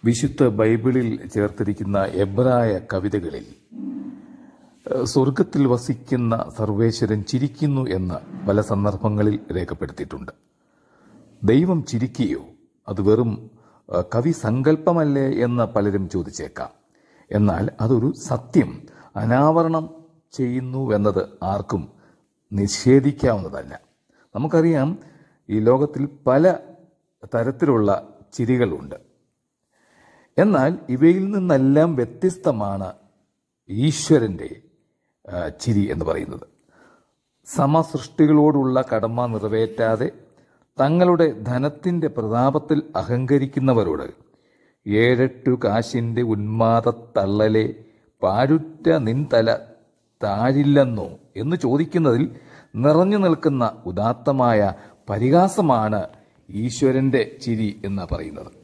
വിശുദ്ധ ബൈബിളിൽ ചേർത്തിരിക്കുന്ന എബ്രായ കവിതകളിൽ ഏഹ്, സ്വർഗത്തിൽ വസിക്കുന്ന സർവേശ്വരൻ ചിരിക്കുന്നു എന്ന് പല സന്ദർഭങ്ങളിൽ രേഖപ്പെടുത്തിയിട്ടുണ്ട് ദൈവം ചിരിക്കുകയോ അത് വെറും ഏഹ്, കവി സങ്കല്പമല്ലേ എന്ന് പലരും ചോദിച്ചേക്കാം എന്നാൽ അതൊരു സത്യം അനാവരണം ചെയ്യുന്നുവെന്നത് ആർക്കും നിഷേധിക്കാവുന്നതല്ല നമുക്കറിയാം ഈ ലോകത്തിൽ പല തരത്തിലുള്ള ചിരികളുണ്ട് എന്നാൽ ഇവയിൽ നിന്നെല്ലാം വ്യത്യസ്തമാണ് ഈശ്വരന്റെ ആ, ചിരി എന്ന് പറയുന്നത് സമസൃഷ്ടികളോടുള്ള കടമ നിറവേറ്റാതെ തങ്ങളുടെ ധനത്തിന്റെ പ്രതാപത്തിൽ അഹങ്കരിക്കുന്നവരോട് ഏഴെട്ടു കാശിന്റെ ഉന്മാദത്തള്ളലെ പാഴുറ്റ നിൻതല താഴില്ലെന്നോ എന്ന് ചോദിക്കുന്നതിൽ നിറഞ്ഞു നിൽക്കുന്ന ഉദാത്തമായ പരിഹാസമാണ് ഈശ്വരന്റെ ചിരി എന്ന് പറയുന്നത്